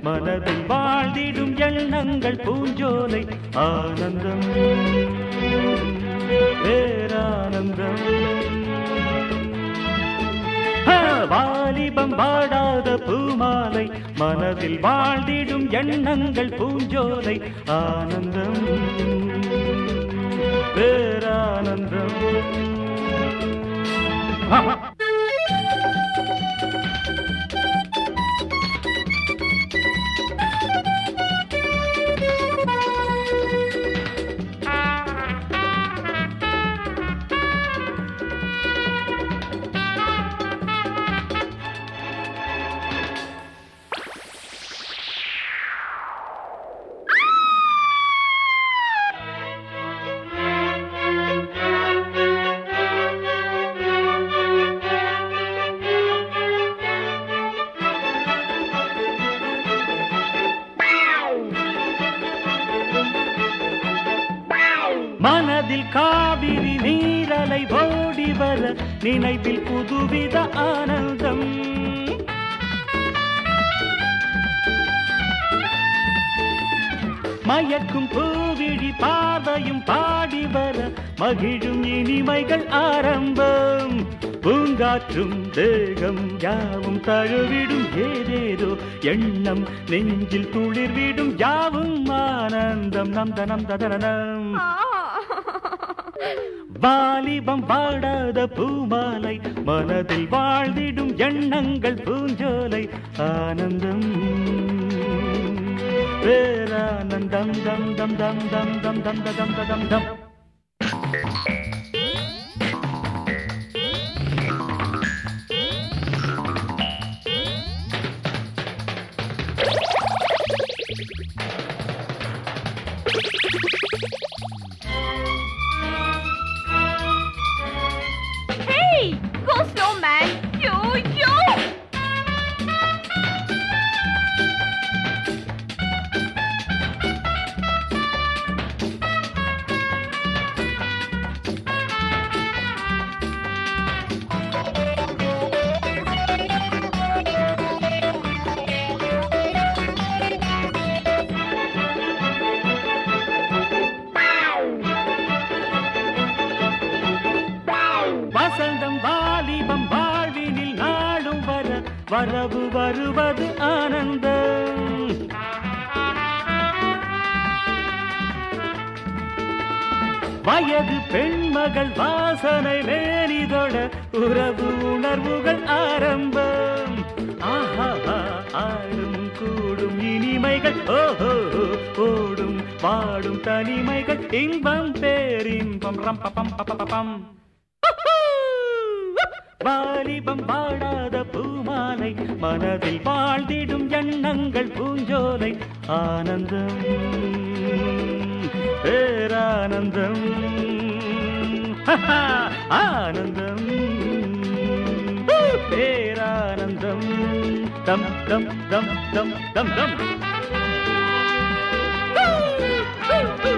மனதில் வாழ்ந்திடும் எண்ணங்கள் பூஞ்சோலை ஆனந்தம் பேரானந்தம் ஆ, வாலிபம் வாடாத பூமாலை மனதில் வாழ்ந்திடும் எண்ணங்கள் பூஞ்சோலை ஆனந்தம் பேரானந்தம் ஆஹா. மனதில் காவிரி நீரலை ஓடி வர நினைவில் புதுவித ஆனந்தம் மயக்கும் பூவிழி பார்வையும் பாடி வர மகிழும் இனிமைகள் ஆரம்பம் பூங்காற்றும் தேகம் யாவும் தழுவிடும் ஏதேதோ எண்ணம் நெஞ்சில் துளிர்விடும் யாவும் ஆனந்தம் நம் தனம் ததனம் வாலிபம் வாடாத பூமாலை மனதில் வாழ்ந்திடும் எண்ணங்கள் பூஞ்சோலை ஆனந்தம் பேரானந்தம் தம் தம் தம் தம் தம் தம் தம் தம் தம் Hey! Go slow, man! Yo, yo! வசந்தம் வாலிபம் வாழ்வினில் நாளும் வர வரவு வருவது ஆனந்தம் வயது பெண்மகள் வாசனை மேனிதொட உறவு உணர்வுகள் ஆரம்பம் ஆஹா ஆடும் கூடும் இனிமைகள் ஓஹோ ஓடும் பாடும் தனிமைகள் இன்பம் பேரின்பம் ரம் பம் பம் வாலிபம் வாடாத பூமாலை மனதில் வாழ்ந்திடும் எண்ணங்கள் பூஞ்சோலை ஆனந்தம் பேரானந்தம் ஆனந்தம் பேரானந்தம் தம் தம் தம் தம் தம் தம்